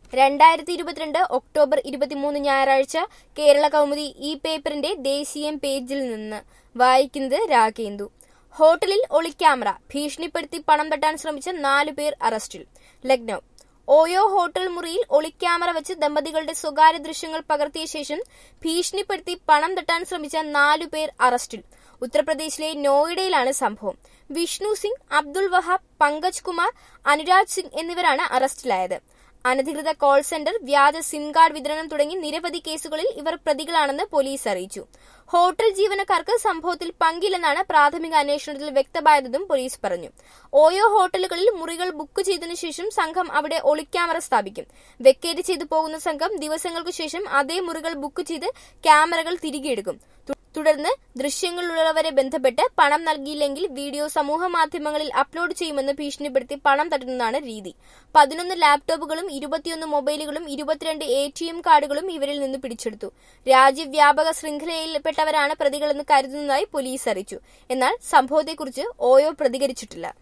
രണ്ടായിരത്തി ഇരുപത്തിരണ്ട് ഒക്ടോബർ ഇരുപത്തിമൂന്ന് ഞായറാഴ്ച കേരള കൗമുദി ഈ പേപ്പറിന്റെ ദേശീയം പേജിൽ നിന്ന് വായിക്കുന്നത് രാഗേന്ദു ഹോട്ടലിൽ ഒളിക്യാമറ ഭീഷണിപ്പെടുത്തി പണം തട്ടാൻ ശ്രമിച്ച നാലു പേർ അറസ്റ്റിൽ ലക്നൌ ഓയോ ഹോട്ടൽ മുറിയിൽ ഒളിക്യാമറ വെച്ച് ദമ്പതികളുടെ സ്വകാര്യ ദൃശ്യങ്ങൾ പകർത്തിയ ശേഷം ഭീഷണിപ്പെടുത്തി പണം തട്ടാൻ ശ്രമിച്ച നാലു പേർ അറസ്റ്റിൽ ഉത്തർപ്രദേശിലെ നോയിഡയിലാണ് സംഭവം വിഷ്ണു സിംഗ് അബ്ദുൾ വഹാബ് പങ്കജ് കുമാർ അനുരാജ് സിംഗ് എന്നിവരാണ് അറസ്റ്റിലായത് അനധികൃത കോൾ സെന്റർ വ്യാജ സിം കാർഡ് വിതരണം തുടങ്ങി നിരവധി കേസുകളിൽ ഇവർ പ്രതികളാണെന്ന് പോലീസ് അറിയിച്ചു ഹോട്ടൽ ജീവനക്കാർക്ക് സംഭവത്തിൽ പങ്കില്ലെന്നാണ് പ്രാഥമിക അന്വേഷണത്തിൽ വ്യക്തമായതെന്നും പോലീസ് പറഞ്ഞു ഓയോ ഹോട്ടലുകളിൽ മുറികൾ ബുക്ക് ചെയ്തതിനു ശേഷം സംഘം അവിടെ ഒളിക്യാമറ സ്ഥാപിക്കും വെക്കേറ്റ് ചെയ്തു പോകുന്ന സംഘം ദിവസങ്ങൾക്കു ശേഷം അതേ മുറികൾ ബുക്ക് ചെയ്ത് ക്യാമറകൾ തിരികെ എടുക്കും തു- തുടർന്ന് ദൃശ്യങ്ങളിലുള്ളവരെ ബന്ധപ്പെട്ട് പണം നൽകിയില്ലെങ്കിൽ വീഡിയോ സമൂഹ മാധ്യമങ്ങളിൽ അപ്ലോഡ് ചെയ്യുമെന്ന് ഭീഷണിപ്പെടുത്തി പണം തട്ടുന്നതാണ് രീതി പതിനൊന്ന് ലാപ്ടോപ്പുകളും ഇരുപത്തിയൊന്ന് മൊബൈലുകളും ഇരുപത്തിരണ്ട് എ ടി എം കാർഡുകളും ഇവരിൽ നിന്ന് പിടിച്ചെടുത്തു രാജ്യവ്യാപക ശൃംഖലയിൽപ്പെട്ടവരാണ് പ്രതികളെന്ന് കരുതുന്നതായി പോലീസ് അറിയിച്ചു എന്നാൽ സംഭവത്തെക്കുറിച്ച് ഓയോ പ്രതികരിച്ചിട്ടില്ല